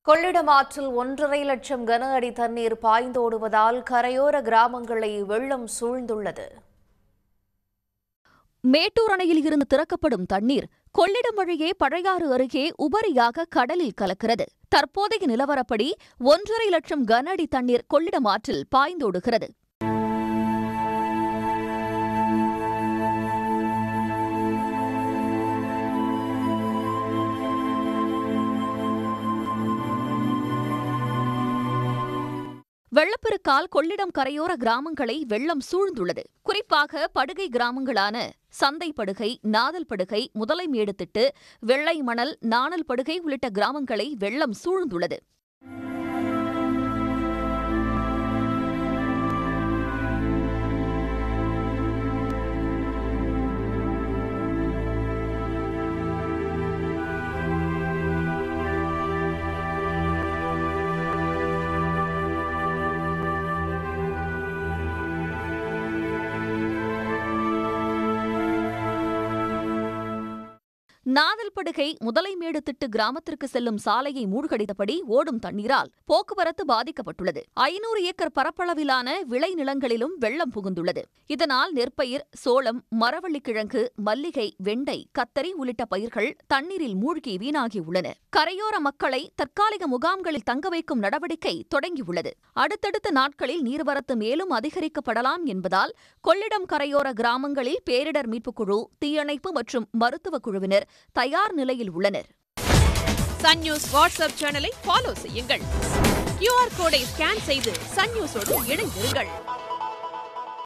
கொள்ளிடம் ஆற்றில் ஒன்றரை லட்சம் கன அடி தண்ணீர் பாய்ந்தோடுவதால் கரையோர கிராமங்களை வெள்ளம் சூழ்ந்துள்ளது மேட்டூர் அணையில் இருந்து திறக்கப்படும் தண்ணீர் கொள்ளிடம் வழியே பழையாறு அருகே உபரியாக கடலில் கலக்கிறது தற்போதைய நிலவரப்படி ஒன்றரை லட்சம் கன அடி தண்ணீர் கொள்ளிடம் ஆற்றில் பாய்ந்தோடுகிறது வெள்ளப்பெருக்கால் கொள்ளிடம் கரையோர கிராமங்களை வெள்ளம் சூழ்ந்துள்ளது குறிப்பாக படுகை கிராமங்களான சந்தை படுகை நாதல் படுகை முதலைமேடு திட்டு வெள்ளை மணல் நாணல் படுகை உள்ளிட்ட கிராமங்களை வெள்ளம் சூழ்ந்துள்ளது நாதல்படுகை முதலைமேடு திட்டு கிராமத்திற்கு செல்லும் சாலையை மூழ்கடித்தபடி ஓடும் தண்ணீரால் போக்குவரத்து பாதிக்கப்பட்டுள்ளது ஐநூறு ஏக்கர் பரப்பளவிலான விளைநிலங்களிலும் வெள்ளம் புகுந்துள்ளது இதனால் நெற்பயிர் சோளம் மரவள்ளிக்கிழங்கு மல்லிகை வெண்டை கத்தரி உள்ளிட்ட பயிர்கள் தண்ணீரில் மூழ்கி வீணாகியுள்ளன கரையோர மக்களை தற்காலிக முகாம்களில் தங்க வைக்கும் நடவடிக்கை தொடங்கியுள்ளது அடுத்தடுத்த நாட்களில் நீர்வரத்து மேலும் அதிகரிக்கப்படலாம் என்பதால் கொள்ளிடம் கரையோர கிராமங்களில் பேரிடர் மீட்புக் குழு தீயணைப்பு மற்றும் மருத்துவக் குழுவினர் தயார் நிலையில் உள்ளனர் சன் நியூஸ் வாட்ஸ்அப் சேனலை ஃபாலோ செய்யுங்கள் கியூஆர் கோடை ஸ்கேன் செய்து சன் நியூஸோடு இணைந்திருங்கள்